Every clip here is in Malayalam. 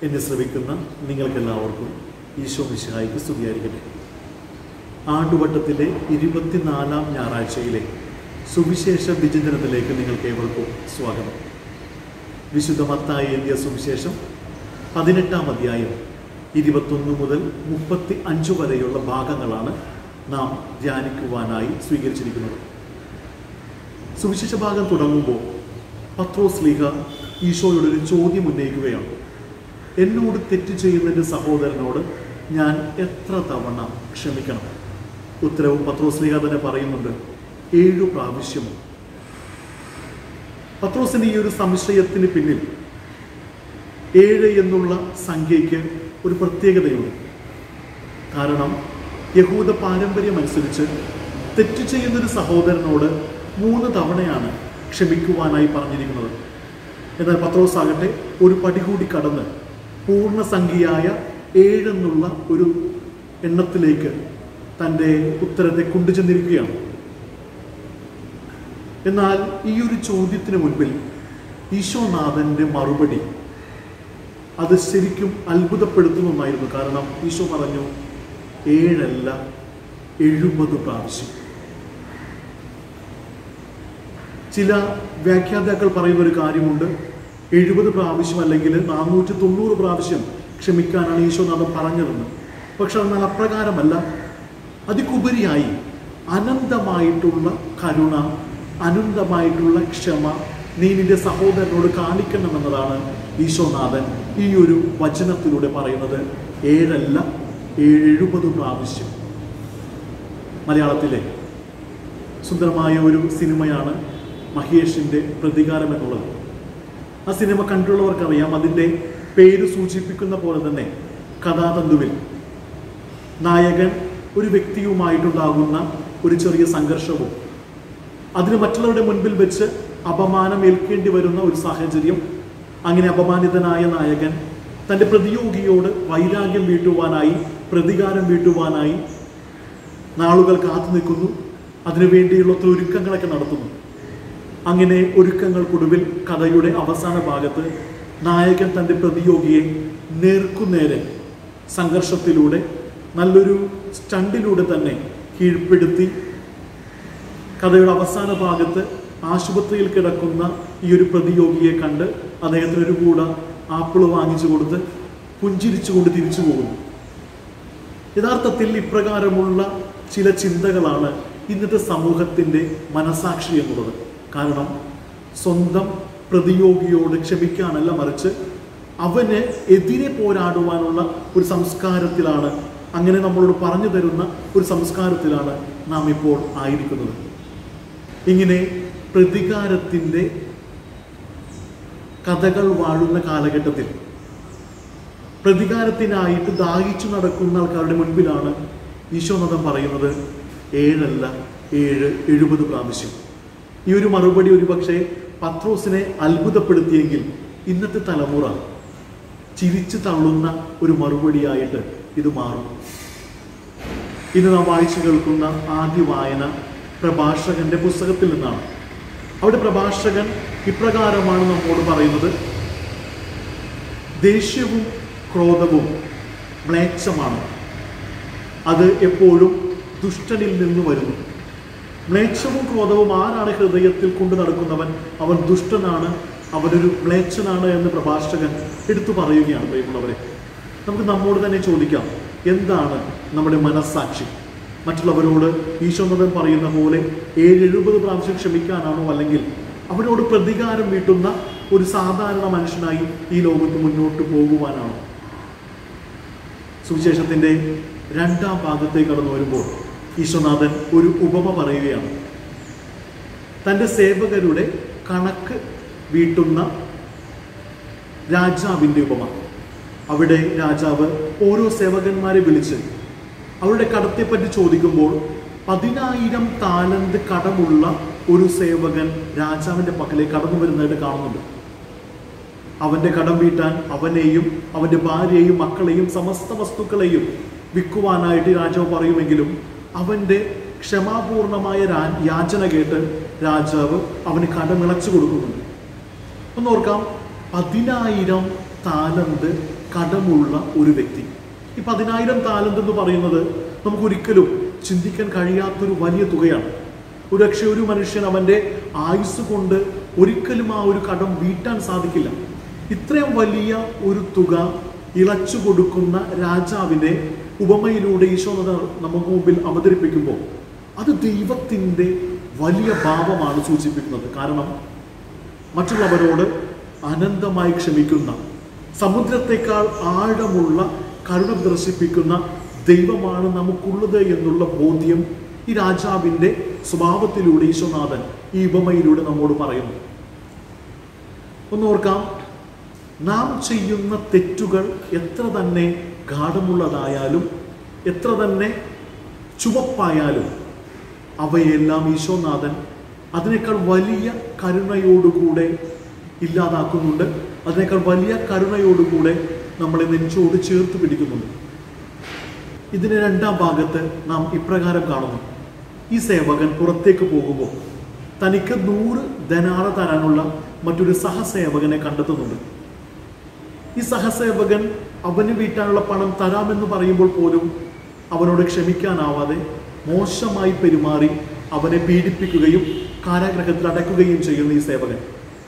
എന്നെ ശ്രവിക്കുന്ന നിങ്ങൾക്കെല്ലാവർക്കും ഈശോ മിശിഹായിക്ക് സ്തുതിയായിരിക്കട്ടെ ആണ്ടുവട്ടത്തിലെ ഇരുപത്തിനാലാം ഞായറാഴ്ചയിലെ സുവിശേഷ വിചിന്തനത്തിലേക്ക് നിങ്ങൾക്ക് ഏവർക്കും സ്വാഗതം വിശുദ്ധ മത്തായി എഴുതിയ സുവിശേഷം പതിനെട്ടാം അധ്യായം ഇരുപത്തൊന്ന് മുതൽ മുപ്പത്തി അഞ്ച് വരെയുള്ള ഭാഗങ്ങളാണ് നാം ധ്യാനിക്കുവാനായി സ്വീകരിച്ചിരിക്കുന്നത് സുവിശേഷ ഭാഗം തുടങ്ങുമ്പോൾ പത്രോസ് ലീഹ ഈശോയോട് ഒരു ചോദ്യം ഉന്നയിക്കുകയാണ് എന്നോട് തെറ്റ് ചെയ്യുന്നതിൻ്റെ സഹോദരനോട് ഞാൻ എത്ര തവണ ക്ഷമിക്കണം ഉത്തരവും പത്രോസ് ലീഹ തന്നെ പറയുന്നുണ്ട് ഏഴു പ്രാവശ്യമോ പത്രോസിന്റെ ഈ ഒരു സംശയത്തിന് പിന്നിൽ ഏഴ് എന്നുള്ള സംഖ്യയ്ക്ക് ഒരു പ്രത്യേകതയുണ്ട് കാരണം യഹൂദ പാരമ്പര്യം അനുസരിച്ച് തെറ്റ് ചെയ്യുന്നൊരു സഹോദരനോട് മൂന്ന് തവണയാണ് ക്ഷമിക്കുവാനായി പറഞ്ഞിരിക്കുന്നത് എന്നാൽ പത്രോസ് ആകട്ടെ ഒരു പടി കൂടി കടന്ന് പൂർണ്ണസംഖ്യയായ ഏഴെന്നുള്ള ഒരു എണ്ണത്തിലേക്ക് തൻ്റെ ഉത്തരത്തെ കൊണ്ടുചെന്നിരിക്കുകയാണ് എന്നാൽ ഈ ഒരു ചോദ്യത്തിന് മുൻപിൽ ഈശോനാഥന്റെ മറുപടി അത് ശരിക്കും അത്ഭുതപ്പെടുത്തുന്ന ഒന്നായിരുന്നു കാരണം ഈശോ പറഞ്ഞു ഏഴല്ല എഴുപത് പ്രാവശ്യം ചില വ്യാഖ്യാതാക്കൾ പറയുന്ന ഒരു കാര്യമുണ്ട് എഴുപത് പ്രാവശ്യം അല്ലെങ്കിൽ നാനൂറ്റി തൊണ്ണൂറ് പ്രാവശ്യം ക്ഷമിക്കാനാണ് ഈശോനാഥൻ പറഞ്ഞതെന്ന് പക്ഷെ എന്നാൽ അപ്രകാരമല്ല അതിക്കുപരിയായി അനന്തമായിട്ടുള്ള കരുണ അനന്തമായിട്ടുള്ള ക്ഷമ നീ നിന്റെ സഹോദരനോട് കാണിക്കണമെന്നതാണ് ഈശോനാഥൻ ഈ ഒരു വചനത്തിലൂടെ പറയുന്നത് ഏഴല്ല എഴുപത് പ്രാവശ്യം മലയാളത്തിലെ സുന്ദരമായ ഒരു സിനിമയാണ് മഹേഷിൻ്റെ പ്രതികാരം എന്നുള്ളത് ആ സിനിമ കണ്ടുള്ളവർക്കറിയാം അതിൻ്റെ പേര് സൂചിപ്പിക്കുന്ന പോലെ തന്നെ കഥാതന്തുവിൽ നായകൻ ഒരു വ്യക്തിയുമായിട്ടുണ്ടാകുന്ന ഒരു ചെറിയ സംഘർഷവും അതിന് മറ്റുള്ളവരുടെ മുൻപിൽ വെച്ച് അപമാനം ഏൽക്കേണ്ടി വരുന്ന ഒരു സാഹചര്യം അങ്ങനെ അപമാനിതനായ നായകൻ തൻ്റെ പ്രതിയോഗിയോട് വൈരാഗ്യം വീട്ടുവാനായി പ്രതികാരം വീട്ടുവാനായി നാളുകൾ കാത്തു നിൽക്കുന്നു അതിനുവേണ്ടിയുള്ള ഒത്തിരി ഒരുക്കങ്ങളൊക്കെ നടത്തുന്നു അങ്ങനെ ഒരുക്കങ്ങൾക്കൊടുവിൽ കഥയുടെ അവസാന ഭാഗത്ത് നായകൻ തൻ്റെ പ്രതിയോഗിയെ നേർക്കുനേരെ സംഘർഷത്തിലൂടെ നല്ലൊരു സ്റ്റണ്ടിലൂടെ തന്നെ കീഴ്പ്പെടുത്തി കഥയുടെ അവസാന ഭാഗത്ത് ആശുപത്രിയിൽ കിടക്കുന്ന ഈ ഒരു പ്രതിയോഗിയെ കണ്ട് അദ്ദേഹത്തിന് ഒരു കൂട ആപ്പിള് വാങ്ങിച്ചു കൊടുത്ത് പുഞ്ചിരിച്ചുകൊണ്ട് തിരിച്ചു പോകുന്നു യഥാർത്ഥത്തിൽ ഇപ്രകാരമുള്ള ചില ചിന്തകളാണ് ഇന്നത്തെ സമൂഹത്തിൻ്റെ മനസാക്ഷി എന്നുള്ളത് കാരണം സ്വന്തം പ്രതിയോഗിയോട് ക്ഷമിക്കാനല്ല മറിച്ച് അവന് എതിരെ പോരാടുവാനുള്ള ഒരു സംസ്കാരത്തിലാണ് അങ്ങനെ നമ്മളോട് പറഞ്ഞു തരുന്ന ഒരു സംസ്കാരത്തിലാണ് നാം ഇപ്പോൾ ആയിരിക്കുന്നത് ഇങ്ങനെ പ്രതികാരത്തിൻ്റെ കഥകൾ വാഴുന്ന കാലഘട്ടത്തിൽ പ്രതികാരത്തിനായിട്ട് ദാഹിച്ചു നടക്കുന്ന ആൾക്കാരുടെ മുൻപിലാണ് ഈശോനാഥൻ പറയുന്നത് ഏഴല്ല ഏഴ് എഴുപത് പ്രാവശ്യം ഈ ഒരു മറുപടി ഒരുപക്ഷെ പത്രോസിനെ അത്ഭുതപ്പെടുത്തിയെങ്കിൽ ഇന്നത്തെ തലമുറ ചിരിച്ചു തള്ളുന്ന ഒരു മറുപടിയായിട്ട് ഇത് മാറും ഇന്ന് നാം വായിച്ചു കേൾക്കുന്ന ആദ്യ വായന പ്രഭാഷകന്റെ പുസ്തകത്തിൽ നിന്നാണ് അവിടെ പ്രഭാഷകൻ ഇപ്രകാരമാണ് നമ്മോട് പറയുന്നത് ദേഷ്യവും ക്രോധവും മ്ലേച്ഛമാണ് അത് എപ്പോഴും ദുഷ്ടനിൽ നിന്ന് വരുന്നു മ്ലേച്ഛവും ക്രോധവും ആരാണ് ഹൃദയത്തിൽ കൊണ്ടു നടക്കുന്നവൻ അവൻ ദുഷ്ടനാണ് അവനൊരു മ്ലേച്ഛനാണ് എന്ന് പ്രഭാഷകൻ എടുത്തു പറയുകയാണ് പ്രിയമുള്ളവരെ നമുക്ക് നമ്മോട് തന്നെ ചോദിക്കാം എന്താണ് നമ്മുടെ മനസ്സാക്ഷി മറ്റുള്ളവരോട് ഈശോനദൻ പറയുന്ന പോലെ ഏഴ് എഴുപത് പ്രാവശ്യം ക്ഷമിക്കാനാണോ അല്ലെങ്കിൽ അവരോട് പ്രതികാരം വീട്ടുന്ന ഒരു സാധാരണ മനുഷ്യനായി ഈ ലോകത്ത് മുന്നോട്ട് പോകുവാനാണോ സുവിശേഷത്തിൻ്റെ രണ്ടാം ഭാഗത്തേക്ക് കടന്നു വരുമ്പോൾ ഈശ്വനാഥൻ ഒരു ഉപമ പറയുകയാണ് തൻ്റെ സേവകരുടെ കണക്ക് വീട്ടുന്ന രാജാവിൻ്റെ ഉപമ അവിടെ രാജാവ് ഓരോ സേവകന്മാരെ വിളിച്ച് അവരുടെ കടത്തെപ്പറ്റി ചോദിക്കുമ്പോൾ പതിനായിരം താലന്ത് കടമുള്ള ഒരു സേവകൻ രാജാവിൻ്റെ പക്കലേക്ക് കടന്നു വരുന്നതായിട്ട് കാണുന്നുണ്ട് അവന്റെ കടം വീട്ടാൻ അവനെയും അവന്റെ ഭാര്യയെയും മക്കളെയും സമസ്ത വസ്തുക്കളെയും വിൽക്കുവാനായിട്ട് രാജാവ് പറയുമെങ്കിലും അവന്റെ ക്ഷമാപൂർണമായ രാ- യാചന കേട്ട് രാജാവ് അവന് കടമിളച്ചു കൊടുക്കുന്നുണ്ട് ഒന്ന് ഓർക്കാം പതിനായിരം താലന്ത് കടമുള്ള ഒരു വ്യക്തി ഈ പതിനായിരം താലന്ത് എന്ന് പറയുന്നത് നമുക്ക് ഒരിക്കലും ചിന്തിക്കാൻ കഴിയാത്തൊരു വലിയ തുകയാണ് ഒരുപക്ഷെ ഒരു മനുഷ്യൻ അവൻ്റെ ആയുസ് കൊണ്ട് ഒരിക്കലും ആ ഒരു കടം വീട്ടാൻ സാധിക്കില്ല ഇത്രയും വലിയ ഒരു തുക ഇളച്ചു കൊടുക്കുന്ന രാജാവിനെ ഉപമയിലൂടെ ഈശോനത നമുക്ക് മുമ്പിൽ അവതരിപ്പിക്കുമ്പോൾ അത് ദൈവത്തിൻ്റെ വലിയ ഭാവമാണ് സൂചിപ്പിക്കുന്നത് കാരണം മറ്റുള്ളവരോട് അനന്തമായി ക്ഷമിക്കുന്ന സമുദ്രത്തെക്കാൾ ആഴമുള്ള കരുണ ദർശിപ്പിക്കുന്ന ദൈവമാണ് നമുക്കുള്ളത് എന്നുള്ള ബോധ്യം ഈ രാജാവിൻ്റെ സ്വഭാവത്തിലൂടെ ഈശോനാഥൻ ഈ ഉപമയിലൂടെ നമ്മോട് പറയുന്നു ഒന്ന് ഓർക്കാം നാം ചെയ്യുന്ന തെറ്റുകൾ എത്ര തന്നെ ഗാഠമുള്ളതായാലും എത്ര തന്നെ ചുവപ്പായാലും അവയെല്ലാം ഈശോനാഥൻ അതിനേക്കാൾ വലിയ കരുണയോടുകൂടെ ഇല്ലാതാക്കുന്നുണ്ട് അതിനേക്കാൾ വലിയ കരുണയോടുകൂടെ നമ്മളെ നെഞ്ചോട് ചേർത്ത് പിടിക്കുന്നുണ്ട് ഇതിന് രണ്ടാം ഭാഗത്ത് നാം ഇപ്രകാരം കാണുന്നു ഈ സേവകൻ പുറത്തേക്ക് പോകുമ്പോൾ തനിക്ക് നൂറ് ധനാറ തരാനുള്ള മറ്റൊരു സഹസേവകനെ കണ്ടെത്തുന്നുണ്ട് ഈ സഹസേവകൻ അവന് വീട്ടാനുള്ള പണം തരാമെന്ന് പറയുമ്പോൾ പോലും അവനോട് ക്ഷമിക്കാനാവാതെ മോശമായി പെരുമാറി അവനെ പീഡിപ്പിക്കുകയും കാരാഗ്രഹത്തിൽ അടയ്ക്കുകയും ചെയ്യുന്ന ഈ സേവകൻ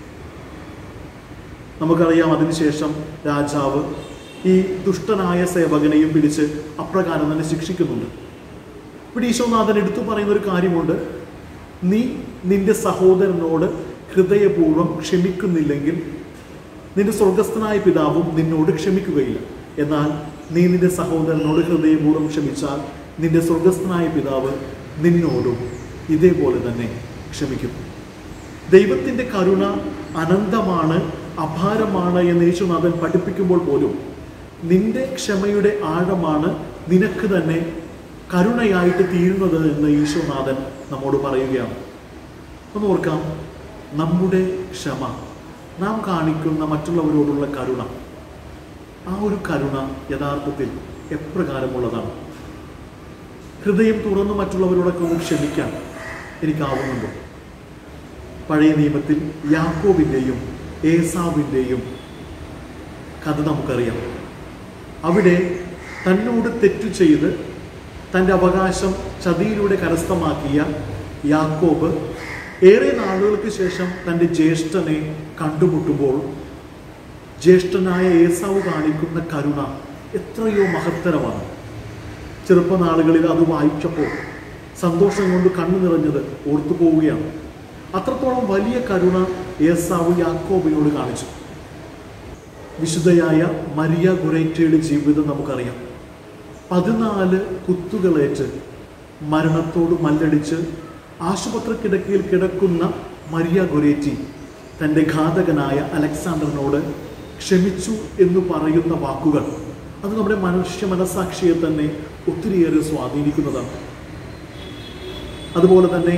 നമുക്കറിയാം അതിനുശേഷം രാജാവ് ഈ ദുഷ്ടനായ സേവകനെയും പിടിച്ച് അപ്രകാരം തന്നെ ശിക്ഷിക്കുന്നുണ്ട് ഇവിടെ ഈശോനാഥൻ എടുത്തു പറയുന്ന ഒരു കാര്യമുണ്ട് നീ നിന്റെ സഹോദരനോട് ഹൃദയപൂർവ്വം ക്ഷമിക്കുന്നില്ലെങ്കിൽ നിന്റെ സ്വർഗസ്ഥനായ പിതാവും നിന്നോട് ക്ഷമിക്കുകയില്ല എന്നാൽ നീ നിന്റെ സഹോദരനോട് ഹൃദയപൂർവ്വം ക്ഷമിച്ചാൽ നിന്റെ സ്വർഗസ്ഥനായ പിതാവ് നിന്നോടും ഇതേപോലെ തന്നെ ക്ഷമിക്കും ദൈവത്തിൻ്റെ കരുണ അനന്തമാണ് അപാരമാണ് എന്ന് യേശുനാഥൻ പഠിപ്പിക്കുമ്പോൾ പോലും നിന്റെ ക്ഷമയുടെ ആഴമാണ് നിനക്ക് തന്നെ കരുണയായിട്ട് തീരുന്നത് എന്ന് ഈശോനാഥൻ നമ്മോട് പറയുകയാണ് ഒന്ന് ഓർക്കാം നമ്മുടെ ക്ഷമ നാം കാണിക്കുന്ന മറ്റുള്ളവരോടുള്ള കരുണ ആ ഒരു കരുണ യഥാർത്ഥത്തിൽ എപ്രകാരമുള്ളതാണ് ഹൃദയം തുറന്ന് മറ്റുള്ളവരോടൊക്കെ ഒന്ന് ക്ഷമിക്കാൻ എനിക്കാവുന്നുണ്ടോ പഴയ നിയമത്തിൽ യാക്കോബിൻ്റെയും ഏസാവിൻ്റെയും കഥ നമുക്കറിയാം അവിടെ തന്നോട് തെറ്റു ചെയ്ത് തൻ്റെ അവകാശം ചതിയിലൂടെ കരസ്ഥമാക്കിയ യാക്കോബ് ഏറെ നാളുകൾക്ക് ശേഷം തൻ്റെ ജ്യേഷ്ഠനെ കണ്ടുമുട്ടുമ്പോൾ ജ്യേഷ്ഠനായ ഏസാവ് കാണിക്കുന്ന കരുണ എത്രയോ മഹത്തരമാണ് ചെറുപ്പനാളുകളിൽ അത് വായിച്ചപ്പോൾ സന്തോഷം കൊണ്ട് കണ്ണു നിറഞ്ഞത് ഓർത്തു പോവുകയാണ് അത്രത്തോളം വലിയ കരുണ ഏസാവ് യാക്കോബിനോട് കാണിച്ചു വിശുദ്ധയായ മരിയ ഗുറേറ്റയുടെ ജീവിതം നമുക്കറിയാം പതിനാല് കുത്തുകളേറ്റ് മരണത്തോട് മല്ലടിച്ച് ആശുപത്രി കിടക്കയിൽ കിടക്കുന്ന മരിയ ഗുരേറ്റി തൻ്റെ ഘാതകനായ അലക്സാണ്ടറിനോട് ക്ഷമിച്ചു എന്ന് പറയുന്ന വാക്കുകൾ അത് നമ്മുടെ മനുഷ്യ മനസാക്ഷിയെ തന്നെ ഒത്തിരിയേറെ സ്വാധീനിക്കുന്നതാണ് അതുപോലെ തന്നെ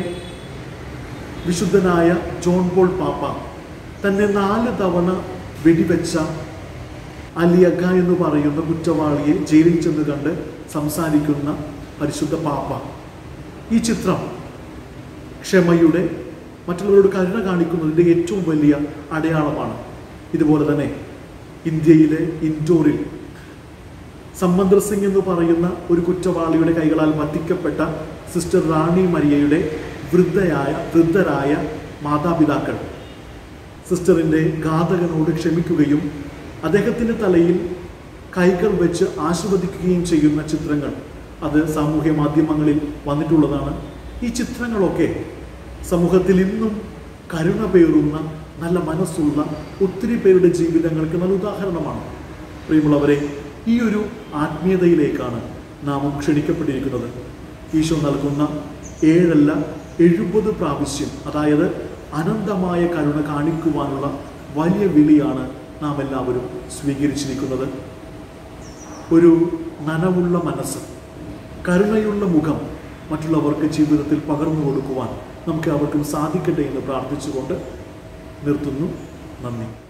വിശുദ്ധനായ ജോൺ പോൾ പാപ്പ തന്നെ നാല് തവണ വെടിവെച്ച അലിയഗ എന്ന് പറയുന്ന കുറ്റവാളിയെ ജയിലിൽ ചെന്ന് കണ്ട് സംസാരിക്കുന്ന പരിശുദ്ധ പാപ്പ ഈ ചിത്രം ക്ഷമയുടെ മറ്റുള്ളവരോട് കരുണ കാണിക്കുന്നതിൻ്റെ ഏറ്റവും വലിയ അടയാളമാണ് ഇതുപോലെ തന്നെ ഇന്ത്യയിലെ ഇൻഡോറിൽ സമ്മന്ദർ സിംഗ് എന്ന് പറയുന്ന ഒരു കുറ്റവാളിയുടെ കൈകളാൽ വധിക്കപ്പെട്ട സിസ്റ്റർ റാണി മരിയയുടെ വൃദ്ധയായ വൃദ്ധരായ മാതാപിതാക്കൾ സിസ്റ്ററിൻ്റെ ഘാതകനോട് ക്ഷമിക്കുകയും അദ്ദേഹത്തിൻ്റെ തലയിൽ കൈകൾ വെച്ച് ആശീർവദിക്കുകയും ചെയ്യുന്ന ചിത്രങ്ങൾ അത് സാമൂഹ്യ മാധ്യമങ്ങളിൽ വന്നിട്ടുള്ളതാണ് ഈ ചിത്രങ്ങളൊക്കെ സമൂഹത്തിൽ ഇന്നും കരുണ പേറുന്ന നല്ല മനസ്സുള്ള ഒത്തിരി പേരുടെ ജീവിതങ്ങൾക്ക് നല്ല ഉദാഹരണമാണ് പ്രിയമുള്ളവരെ ഈ ഒരു ആത്മീയതയിലേക്കാണ് നാം ക്ഷണിക്കപ്പെട്ടിരിക്കുന്നത് ഈശോ നൽകുന്ന ഏഴല്ല എഴുപത് പ്രാവശ്യം അതായത് അനന്തമായ കരുണ കാണിക്കുവാനുള്ള വലിയ വിളിയാണ് നാം എല്ലാവരും സ്വീകരിച്ചിരിക്കുന്നത് ഒരു നനവുള്ള മനസ്സ് കരുണയുള്ള മുഖം മറ്റുള്ളവർക്ക് ജീവിതത്തിൽ പകർന്നു കൊടുക്കുവാൻ നമുക്ക് അവർക്കും സാധിക്കട്ടെ എന്ന് പ്രാർത്ഥിച്ചുകൊണ്ട് നിർത്തുന്നു നന്ദി